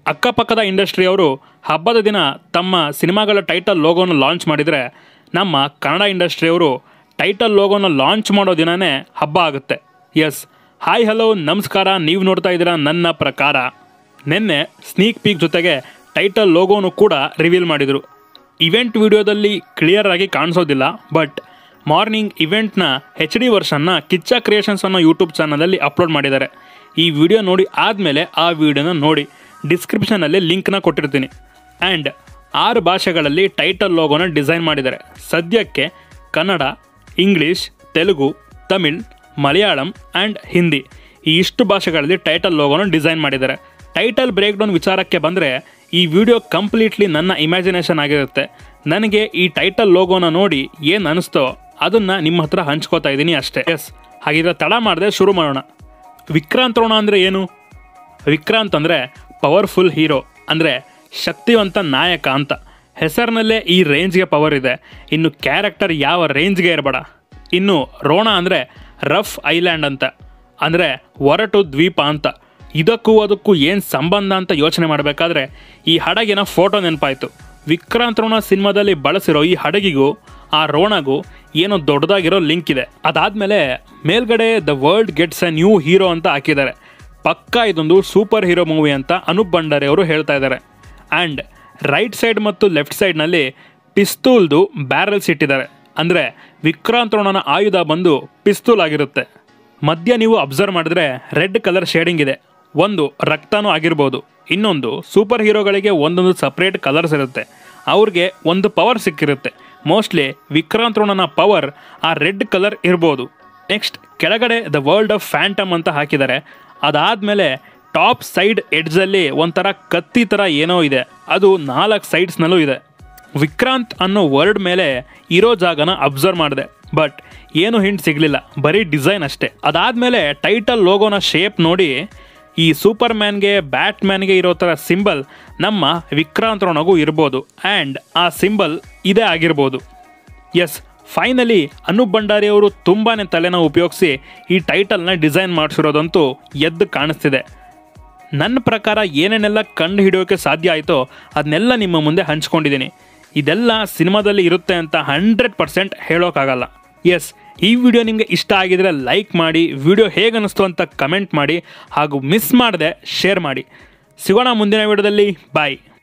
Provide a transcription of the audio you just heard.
ಅಕ್ಕಪಕ್ಕದ ಇಂಡಸ್ಟ್ರಿಯವರು ಹಬ್ಬದ ದಿನ ತಮ್ಮ ಸಿನಿಮಾಗಳ ಟೈಟಲ್ ಲೋಗೋನ ಲಾಂಚ್ ಮಾಡಿದರೆ ನಮ್ಮ ಕನ್ನಡ ಇಂಡಸ್ಟ್ರಿಯವರು ಟೈಟಲ್ ಲೋಗೋನ ಲಾಂಚ್ ಮಾಡೋ ದಿನವೇ ಹಬ್ಬ ಆಗುತ್ತೆ ಎಸ್ ಹಾಯ್ ಹಲೋ ನಮಸ್ಕಾರ ನೀವು ನೋಡ್ತಾ ಇದ್ದೀರಾ ನನ್ನ ಪ್ರಕಾರ ನಿನ್ನೆ ಸ್ನೀಕ್ ಪೀಕ್ ಜೊತೆಗೆ ಟೈಟಲ್ ಲೋಗೋನು ಕೂಡ ರಿವೀಲ್ ಮಾಡಿದರು ಇವೆಂಟ್ ವಿಡಿಯೋದಲ್ಲಿ ಕ್ಲಿಯರ್ ಆಗಿ ಕಾಣಿಸೋದಿಲ್ಲ ಬಟ್ ಮಾರ್ನಿಂಗ್ ಇವೆಂಟ್ನ ಹೆಚ್ ಡಿ ವರ್ಷನ್ನ ಕಿಚ್ಚ ಕ್ರಿಯೇಷನ್ಸ್ ಅನ್ನೋ ಯೂಟ್ಯೂಬ್ ಚಾನಲಲ್ಲಿ ಅಪ್ಲೋಡ್ ಮಾಡಿದ್ದಾರೆ ಈ ವಿಡಿಯೋ ನೋಡಿ ಆದಮೇಲೆ ಆ ವಿಡಿಯೋನ ನೋಡಿ ಡಿಸ್ಕ್ರಿಪ್ಷನಲ್ಲಿ ಲಿಂಕ್ನ ಕೊಟ್ಟಿರ್ತೀನಿ ಆ್ಯಂಡ್ ಆರು ಭಾಷೆಗಳಲ್ಲಿ ಟೈಟಲ್ ಲೋಗೋನ ಡಿಸೈನ್ ಮಾಡಿದ್ದಾರೆ ಸದ್ಯಕ್ಕೆ ಕನ್ನಡ ಇಂಗ್ಲೀಷ್ ತೆಲುಗು ತಮಿಳ್ ಮಲಯಾಳಂ ಆ್ಯಂಡ್ ಹಿಂದಿ ಈ ಇಷ್ಟು ಭಾಷೆಗಳಲ್ಲಿ ಟೈಟಲ್ ಲೋಗೋನ ಡಿಸೈನ್ ಮಾಡಿದ್ದಾರೆ ಟೈಟಲ್ ಬ್ರೇಕ್ ಡೌನ್ ವಿಚಾರಕ್ಕೆ ಬಂದರೆ ಈ ವಿಡಿಯೋ ಕಂಪ್ಲೀಟ್ಲಿ ನನ್ನ ಇಮ್ಯಾಜಿನೇಷನ್ ಆಗಿರುತ್ತೆ ನನಗೆ ಈ ಟೈಟಲ್ ಲೋಗೋನ ನೋಡಿ ಏನು ಅನಿಸ್ತೋ ಅದನ್ನು ನಿಮ್ಮ ಹತ್ರ ಹಂಚ್ಕೋತಾ ಇದ್ದೀನಿ ಅಷ್ಟೇ ಎಸ್ ಹಾಗಿದ್ರೆ ತಡ ಮಾಡದೆ ಶುರು ಮಾಡೋಣ ವಿಕ್ರಾಂತ್ ರೋಣ ಅಂದರೆ ಏನು ವಿಕ್ರಾಂತ್ ಅಂದರೆ ಪವರ್ಫುಲ್ ಹೀರೋ ಅಂದರೆ ಶಕ್ತಿವಂತ ನಾಯಕ ಅಂತ ಹೆಸರಿನಲ್ಲೇ ಈ ರೇಂಜ್ಗೆ ಪವರ್ ಇದೆ ಇನ್ನು ಕ್ಯಾರೆಕ್ಟರ್ ಯಾವ ರೇಂಜ್ಗೆ ಇರಬೇಡ ಇನ್ನು ರೋಣ ಅಂದರೆ ರಫ್ ಐಲ್ಯಾಂಡ್ ಅಂತ ಅಂದರೆ ಒರಟು ದ್ವೀಪ ಅಂತ ಇದಕ್ಕೂ ಅದಕ್ಕೂ ಏನು ಸಂಬಂಧ ಅಂತ ಯೋಚನೆ ಮಾಡಬೇಕಾದ್ರೆ ಈ ಹಡಗಿನ ಫೋಟೋ ನೆನಪಾಯಿತು ವಿಕ್ರಾಂತ್ ರೋಣ ಸಿನಿಮಾದಲ್ಲಿ ಬಳಸಿರೋ ಈ ಹಡಗಿಗೂ ಆ ರೋಣಗೂ ಏನೋ ದೊಡ್ಡದಾಗಿರೋ ಲಿಂಕ್ ಇದೆ ಅದಾದಮೇಲೆ ಮೇಲ್ಗಡೆ the world gets a new hero ಅಂತ ಹಾಕಿದ್ದಾರೆ ಪಕ್ಕಾ ಇದೊಂದು ಸೂಪರ್ ಹೀರೋ ಮೂವಿ ಅಂತ ಅನೂಪ್ ಭಂಡಾರಿ ಅವರು ಹೇಳ್ತಾ ಇದ್ದಾರೆ ಆ್ಯಂಡ್ ರೈಟ್ ಸೈಡ್ ಮತ್ತು ಲೆಫ್ಟ್ ಸೈಡ್ನಲ್ಲಿ ಪಿಸ್ತೂಲ್ದು ಬ್ಯಾರಲ್ಸ್ ಇಟ್ಟಿದ್ದಾರೆ ಅಂದರೆ ವಿಕ್ರಾಂತ್ ರೋಣನ ಆಯುಧ ಬಂದು ಪಿಸ್ತೂಲ್ ಆಗಿರುತ್ತೆ ಮಧ್ಯ ನೀವು ಅಬ್ಸರ್ವ್ ಮಾಡಿದ್ರೆ ರೆಡ್ ಕಲರ್ ಶೇಡಿಂಗ್ ಇದೆ ಒಂದು ರಕ್ತನೂ ಆಗಿರ್ಬೋದು ಇನ್ನೊಂದು ಸೂಪರ್ ಹೀರೋಗಳಿಗೆ ಒಂದೊಂದು ಸಪ್ರೇಟ್ ಕಲರ್ಸ್ ಇರುತ್ತೆ ಅವ್ರಿಗೆ ಒಂದು ಪವರ್ ಸಿಕ್ಕಿರುತ್ತೆ ಮೋಸ್ಟ್ಲಿ ವಿಕ್ರಾಂತ್ ರೋಣನ ಪವರ್ ಆ ರೆಡ್ ಕಲರ್ ಇರ್ಬೋದು ನೆಕ್ಸ್ಟ್ ಕೆಳಗಡೆ ದ ವರ್ಲ್ಡ್ ಆಫ್ ಫ್ಯಾಂಟಮ್ ಅಂತ ಹಾಕಿದ್ದಾರೆ ಅದಾದಮೇಲೆ ಟಾಪ್ ಸೈಡ್ ಎಡ್ಜಲ್ಲಿ ಒಂಥರ ಕತ್ತಿ ಥರ ಏನೋ ಇದೆ ಅದು ನಾಲ್ಕು ಸೈಡ್ಸ್ನಲ್ಲೂ ಇದೆ ವಿಕ್ರಾಂತ್ ಅನ್ನೋ ವರ್ಡ್ ಮೇಲೆ ಇರೋ ಜಾಗನ ಅಬ್ಸರ್ವ್ ಮಾಡಿದೆ ಬಟ್ ಏನು ಹಿಂಟ್ ಸಿಗಲಿಲ್ಲ ಬರೀ ಡಿಸೈನ್ ಅಷ್ಟೇ ಅದಾದಮೇಲೆ ಟೈಟಲ್ ಲೋಗೋನ ಶೇಪ್ ನೋಡಿ ಈ ಸೂಪರ್ ಮ್ಯಾನ್ಗೆ ಬ್ಯಾಟ್ ಮ್ಯಾನ್ಗೆ ಇರೋ ಥರ ಸಿಂಬಲ್ ನಮ್ಮ ವಿಕ್ರಾಂತ್ ರೋಣಗೂ ಇರ್ಬೋದು ಆ್ಯಂಡ್ ಆ ಸಿಂಬಲ್ ಇದೇ ಆಗಿರ್ಬೋದು ಎಸ್ ಫೈನಲಿ ಅನೂಪ್ ಭಂಡಾರಿ ಅವರು ತುಂಬಾ ತಲೆನ ಉಪಯೋಗಿಸಿ ಈ ಟೈಟಲ್ನ ಡಿಸೈನ್ ಮಾಡಿಸಿರೋದಂತೂ ಎದ್ದು ಕಾಣಿಸ್ತಿದೆ ನನ್ನ ಪ್ರಕಾರ ಏನೇನೆಲ್ಲ ಕಂಡು ಹಿಡಿಯೋಕ್ಕೆ ಸಾಧ್ಯ ಆಯಿತೋ ಅದನ್ನೆಲ್ಲ ನಿಮ್ಮ ಮುಂದೆ ಹಂಚ್ಕೊಂಡಿದ್ದೀನಿ ಇದೆಲ್ಲ ಸಿನಿಮಾದಲ್ಲಿ ಇರುತ್ತೆ ಅಂತ ಹಂಡ್ರೆಡ್ ಪರ್ಸೆಂಟ್ ಹೇಳೋಕ್ಕಾಗಲ್ಲ ಎಸ್ ಈ ವಿಡಿಯೋ ನಿಮಗೆ ಇಷ್ಟ ಆಗಿದರೆ ಲೈಕ್ ಮಾಡಿ ವಿಡಿಯೋ ಹೇಗೆ ಅನ್ನಿಸ್ತು ಅಂತ ಕಮೆಂಟ್ ಮಾಡಿ ಹಾಗೂ ಮಿಸ್ ಮಾಡದೆ ಶೇರ್ ಮಾಡಿ ಸಿಗೋಣ ಮುಂದಿನ ವಿಡಿಯೋದಲ್ಲಿ ಬಾಯ್